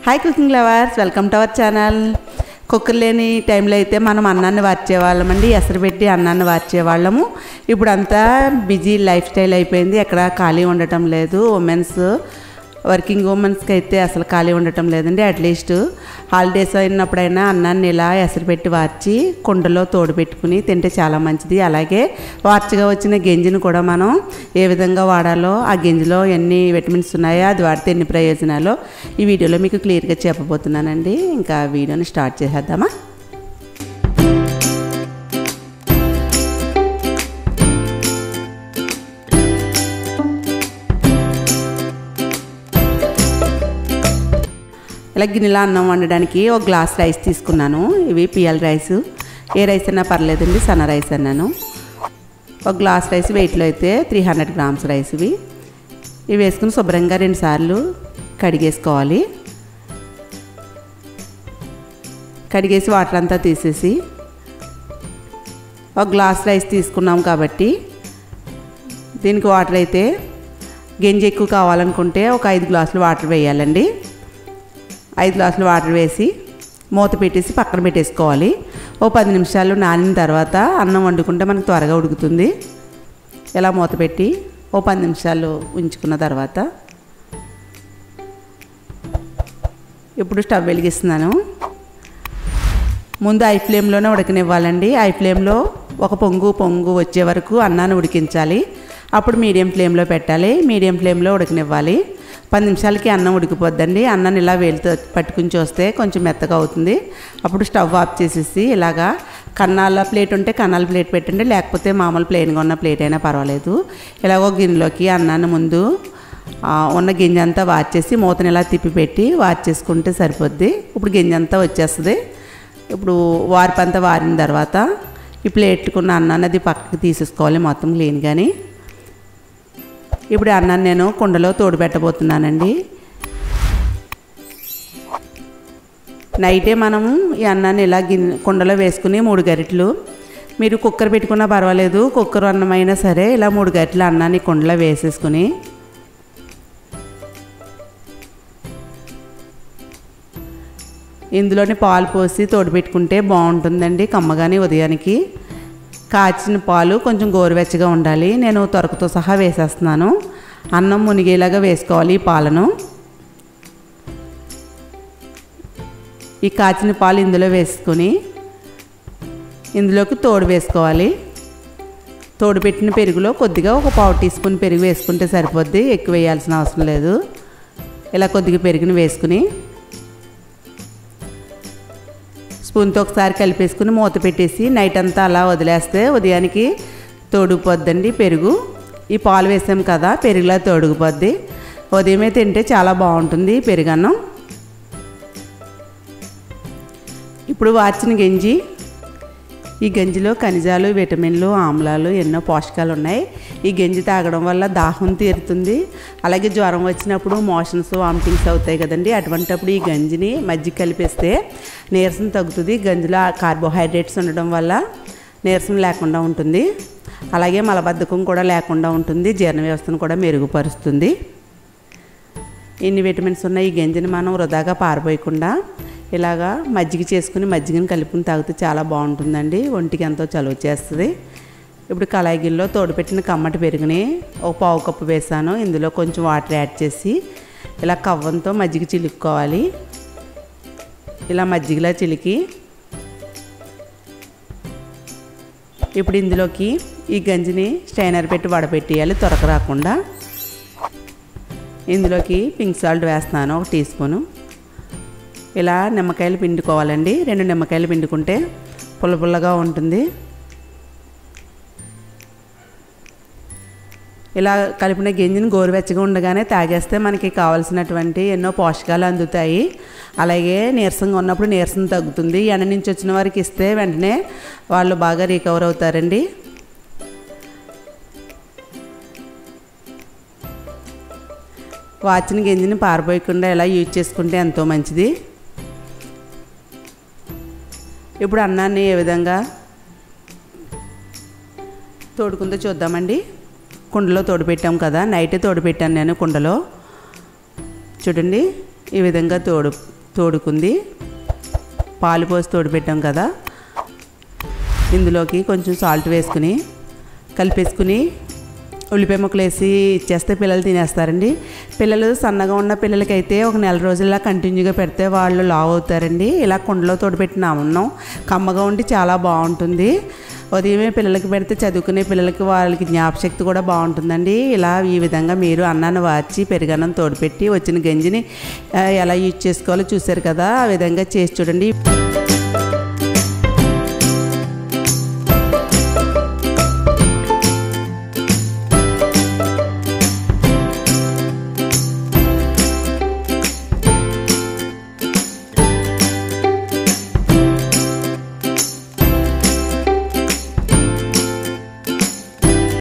hi cooking lovers welcome to our channel cooker లేని టైంలో అయితే మనం అన్నాన్ని వార్చేవాళ్ళమండి ఎసరు పెట్టి అన్నాన్ని వార్చేవాళ్ళము ఇప్పుడు అంతా బిజీ లైఫ్ స్టైల్ అయిపోయింది ఎక్కడ ఖాళీ ఉండటం లేదు ఉమెన్స్ వర్కింగ్ ఉమెన్స్కి అయితే అసలు ఖాళీ ఉండటం లేదండి అట్లీస్ట్ హాలిడేస్ అయినప్పుడైనా అన్నాన్ని ఇలా ఎసరు పెట్టి వార్చి కుండలో తోడు పెట్టుకుని తింటే చాలా మంచిది అలాగే వార్చగా వచ్చిన గంజిని కూడా మనం ఏ విధంగా వాడాలో ఆ గంజిలో ఎన్ని విటమిన్స్ ఉన్నాయో అది వాడితే ఎన్ని ప్రయోజనాలు ఈ వీడియోలో మీకు క్లియర్గా చెప్పబోతున్నానండి ఇంకా వీడియోని స్టార్ట్ చేసేద్దామా ఇలా గిన్నెలో అన్నం వండడానికి ఒక గ్లాస్ రైస్ తీసుకున్నాను ఇవి పిఎల్ రైస్ ఏ రైస్ అయినా పర్లేదండి సన్న రైస్ అన్నాను ఒక గ్లాస్ రైస్ వెయిట్లో అయితే త్రీ హండ్రెడ్ గ్రామ్స్ రైస్ ఇవి ఇవి వేసుకుని శుభ్రంగా రెండు సార్లు కడిగేసుకోవాలి కడిగేసి వాటర్ అంతా తీసేసి ఒక గ్లాస్ రైస్ తీసుకున్నాం కాబట్టి దీనికి వాటర్ అయితే గంజి ఎక్కువ కావాలనుకుంటే ఒక ఐదు గ్లాసులు వాటర్ వేయాలండి ఐదు గ్లాసులు వాటర్ వేసి మూత పెట్టేసి పక్కన పెట్టేసుకోవాలి ఓ పది నిమిషాలు నానిన తర్వాత అన్నం వండుకుంటే మనకు త్వరగా ఉడుకుతుంది ఇలా మూత పెట్టి ఓ పది నిమిషాలు ఉంచుకున్న తర్వాత ఇప్పుడు స్టవ్ వెలిగిస్తున్నాను ముందు ఐ ఫ్లేమ్లోనే ఉడకనివ్వాలండి ఐ ఫ్లేమ్లో ఒక పొంగు పొంగు వచ్చే వరకు అన్నాన్ని ఉడికించాలి అప్పుడు మీడియం ఫ్లేమ్లో పెట్టాలి మీడియం ఫ్లేమ్లో ఉడకనివ్వాలి పది నిమిషాలకి అన్నం ఉడికిపోద్దండి అన్నాన్ని ఇలా వేలుతో పట్టుకుని చూస్తే కొంచెం మెత్తగా అవుతుంది అప్పుడు స్టవ్ ఆఫ్ చేసేసి ఇలాగా కన్నాల ప్లేట్ ఉంటే కన్నాల ప్లేట్ పెట్టండి లేకపోతే మామూలు ప్లెయిన్గా ఉన్న ప్లేట్ అయినా పర్వాలేదు ఇలాగో గిన్నెలోకి అన్నాన్ని ముందు ఉన్న గింజ అంతా వాచేసి మూతని ఇలా తిప్పి పెట్టి వాచేసుకుంటే సరిపోద్ది ఇప్పుడు గింజ అంతా వచ్చేస్తుంది ఇప్పుడు వారిపంతా వారిన తర్వాత ఈ ప్లేట్కున్న అన్నాన్ని అది పక్కకి తీసేసుకోవాలి మొత్తం క్లీన్ కానీ ఇప్పుడు అన్నాన్ని నేను కుండలో తోడు పెట్టబోతున్నానండి నైటే మనము ఈ అన్నాన్ని ఇలా గిన్నె కుండలో వేసుకుని మూడు గరిటెలు మీరు కుక్కర్ పెట్టుకున్నా పర్వాలేదు కుక్కర్ అన్నమైనా సరే ఇలా మూడు గరిటెలు అన్నాన్ని కుండలో వేసేసుకుని ఇందులోని పాలు పోసి తోడు పెట్టుకుంటే బాగుంటుందండి కమ్మగాని ఉదయానికి కాచిన పాలు కొంచెం గోరువెచ్చగా ఉండాలి నేను తొరకతో సహా వేసేస్తున్నాను అన్నం మునిగేలాగా వేసుకోవాలి ఈ పాలను ఈ కాచిన పాలు ఇందులో వేసుకొని ఇందులోకి తోడు వేసుకోవాలి తోడు పెట్టిన పెరుగులో కొద్దిగా ఒక పావు టీ స్పూన్ పెరుగు వేసుకుంటే సరిపోద్ది ఎక్కువ వేయాల్సిన అవసరం లేదు ఇలా కొద్దిగా పెరుగుని వేసుకుని స్పూన్తో ఒకసారి కలిపేసుకుని మూత పెట్టేసి నైట్ అంతా అలా వదిలేస్తే ఉదయానికి తోడుకుపోద్దండి పెరుగు ఈ పాలు వేసాం కదా పెరుగులా తోడుకుపోద్ది ఉదయమే తింటే చాలా బాగుంటుంది పెరుగన్నం ఇప్పుడు వాచిన గంజి ఈ గంజిలో ఖనిజాలు విటమిన్లు ఆమ్లాలు ఎన్నో పోషకాలు ఉన్నాయి ఈ గంజి తాగడం వల్ల దాహం తీరుతుంది అలాగే జ్వరం వచ్చినప్పుడు మోషన్స్ వామిటింగ్స్ అవుతాయి కదండి అటువంటప్పుడు ఈ గంజిని మజ్జిగ కలిపేస్తే నీరసం తగ్గుతుంది గంజిలో కార్బోహైడ్రేట్స్ ఉండడం వల్ల నీరసం లేకుండా ఉంటుంది అలాగే మలబద్ధకం కూడా లేకుండా ఉంటుంది జీర్ణ వ్యవస్థను కూడా మెరుగుపరుస్తుంది ఇన్ని విటమిన్స్ ఉన్న ఈ గంజిని మనం వృధాగా పారిపోయకుండా ఇలాగా మజ్జిగ చేసుకుని మజ్జిగని కలుపుకుని తాగితే చాలా బాగుంటుందండి ఒంటికి ఎంతో చలువ చేస్తుంది ఇప్పుడు కళాయి గిన్నెలో తోడుపెట్టిన కమ్మటి పెరుగుని ఒక పావు కప్పు వేసాను ఇందులో కొంచెం వాటర్ యాడ్ చేసి ఇలా కవ్వంతో మజ్జిగ చిలుక్కోవాలి ఇలా మజ్జిగలా చిలికి ఇప్పుడు ఇందులోకి ఈ గంజిని స్టైనర్ పెట్టి వడపెట్టేయాలి త్వరక రాకుండా ఇందులోకి పింక్ సాల్ట్ వేస్తున్నాను ఒక టీ స్పూను ఇలా నిమ్మకాయలు పిండుకోవాలండి రెండు నిమ్మకాయలు పిండుకుంటే పుల్ల పుల్లగా ఉంటుంది ఇలా కలిపిన గింజని గోరువెచ్చగా ఉండగానే తాగేస్తే మనకి కావాల్సినటువంటి ఎన్నో పోషకాలు అందుతాయి అలాగే నీరసంగా ఉన్నప్పుడు నీరసం తగ్గుతుంది ఎండ నుంచి వచ్చిన వారికి ఇస్తే వెంటనే వాళ్ళు బాగా రికవర్ అవుతారండి వాచిన గింజని పారిపోయకుండా ఎలా యూజ్ చేసుకుంటే ఎంతో మంచిది ఇప్పుడు అన్నాన్ని ఏ విధంగా తోడుకుందో చూద్దామండి కుండలో తోడు పెట్టాం కదా నైటే తోడు పెట్టాను నేను కుండలో చూడండి ఈ విధంగా తోడు తోడుకుంది పాలు పోసి తోడుపెట్టాం కదా ఇందులోకి కొంచెం సాల్ట్ వేసుకుని కలిపేసుకుని ఉల్లిపాయ ముక్కలు వేసి ఇచ్చేస్తే పిల్లలు తినేస్తారండి పిల్లలు సన్నగా ఉన్న పిల్లలకైతే ఒక నెల రోజుల్లో కంటిన్యూగా పెడితే వాళ్ళు లావ్ అవుతారండి ఇలా కుండలో తోడుపెట్టిన అన్నం కమ్మగా ఉండి చాలా బాగుంటుంది ఉదయమే పిల్లలకి పెడితే చదువుకునే పిల్లలకి వాళ్ళకి జ్ఞాపశక్తి కూడా బాగుంటుందండి ఇలా ఈ విధంగా మీరు అన్నాన్ని వార్చి పెరుగన్నం తోడుపెట్టి వచ్చిన గంజిని ఆ, ఎలా యూజ్ చేసుకోవాలో చూశారు కదా ఆ విధంగా చేసి చూడండి